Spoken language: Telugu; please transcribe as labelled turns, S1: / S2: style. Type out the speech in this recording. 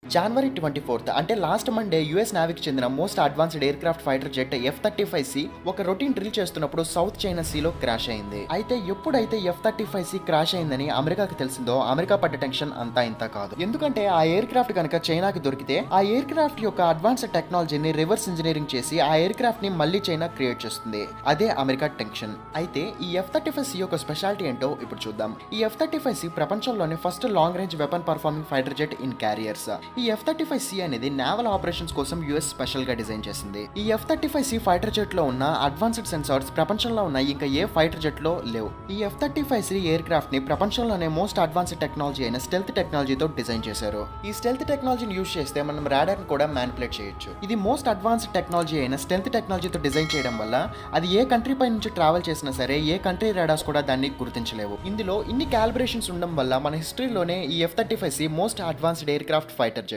S1: జనవరి ట్వంటీ ఫోర్త్ అంటే లాస్ట్ మండే యుఎస్ నావిక్ చెందిన most advanced aircraft fighter jet F thirty five C ఒక రొటీన్ డ్రిల్ చేస్తున్నప్పుడు సౌత్ చైనా సీలో క్రాష్ అయింది అయితే ఎప్పుడైతే F thirty five C crash అయిందని అమెరికాకి తెలిసిందో అమెరికా పడ్డ టెన్షన్ అంతా ఇంత కాదు ఎందుకంటే ఆ ఎయిర్ క్రాఫ్ట్ కనుక చైనాకి దొరికితే ఆ ఎయిర్ క్రాఫ్ట్ యొక్క అడ్వాన్స్డ్ టెక్నాలజీని రివర్స్ ఇంజనీరింగ్ చేసి ఆ ఎయిర్ క్రాఫ్ట్ ని మళ్ళీ చైనా క్రియేట్ చేస్తుంది అదే అమెరికా టెన్షన్ అయితే ఈ ఎఫ్ థర్టీ ఫైవ్ సి యొక్క స్పెషాలిటీ ఏంటో ఇప్పుడు చూద్దాం ఈ ఎఫ్ థర్టీ ఫైవ్ సి ప్రపంచంలోనే first long range weapon performing fighter jet in carriers ఈ ఎఫ్ థర్టీ ఫైవ్ సి అనేది నావల్ ఆపరేషన్స్ కోసం యుఎస్ స్పెషల్ గా డిజైన్ చేసింది ఈ F thirty five C fighter jet లో ఉన్న అడ్వాన్స్డ్ సెన్సార్స్ ప్రపంచంలో ఉన్న ఇంకా ఏ ఫైటర్ జెట్ లో లేవు ఈ F thirty five C aircraft ని ప్రపంచంలోనే మోస్ట్ అడ్వాన్స్డ్ టెక్నాలజీ అయిన స్టెల్త్ టెక్నాలజీతో డిజైన్ చేశారు ఈ స్టెల్త్ టెక్నాలజీని యూజ్ చేస్తే మనం రాడార్ కూడా మ్యానిపులేట్ చేయొచ్చు ఇది మోస్ట్ అడ్వాన్స్డ్ టెక్నాలజీ అయిన స్టెల్త్ టెక్నాలజీతో డిజైన్ చేయడం వల్ల అది ఏ కంట్రీ పై నుంచి ట్రావెల్ చేసినా సరే ఏ కంట్రీ రాడార్స్ కూడా దాన్ని గుర్తించలేవు ఇందులో ఇన్ని క్యాలిబ్రేషన్స్ ఉండడం వల్ల మన హిస్టరీలోనే ఈ F thirty five C most advanced aircraft fighter